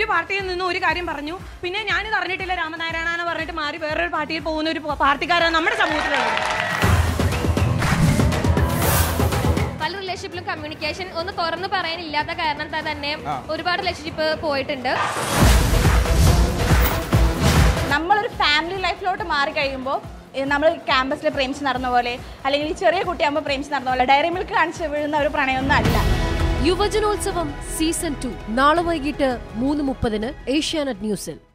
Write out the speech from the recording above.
ഒരു പാർട്ടിയിൽ നിന്ന് ഒരു കാര്യം പറഞ്ഞു പിന്നെ ഞാനിത് അറിഞ്ഞിട്ടില്ല രാമനാരായണ എന്ന് പറഞ്ഞിട്ട് മാറി വേറൊരു പാർട്ടിയിൽ പോകുന്ന ഒരു പാർട്ടിക്കാരാണ് നമ്മുടെ സമൂഹത്തിലുള്ളത് പല റിലേഷൻഷിപ്പിലും കമ്മ്യൂണിക്കേഷൻ ഒന്ന് തുറന്നു പറയാനില്ലാത്ത കാരണം തന്നെ ഒരുപാട് റിലേഷൻഷിപ്പ് പോയിട്ടുണ്ട് നമ്മളൊരു ഫാമിലി ലൈഫിലോട്ട് മാറി കഴിയുമ്പോൾ നമ്മൾ ക്യാമ്പസിൽ പ്രേമിച്ച് നടന്ന പോലെ അല്ലെങ്കിൽ ഈ ചെറിയ കുട്ടിയാകുമ്പോൾ പ്രേമിച്ച് നടന്ന പോലെ ഡയറി മിൽക്ക് കാണിച്ച് വീഴുന്ന ഒരു പ്രണയമൊന്നും അല്ല യുവജനോത്സവം സീസൺ ടു നാളെ വൈകിട്ട് മൂന്ന് മുപ്പതിന് ഏഷ്യാനെറ്റ് ന്യൂസിൽ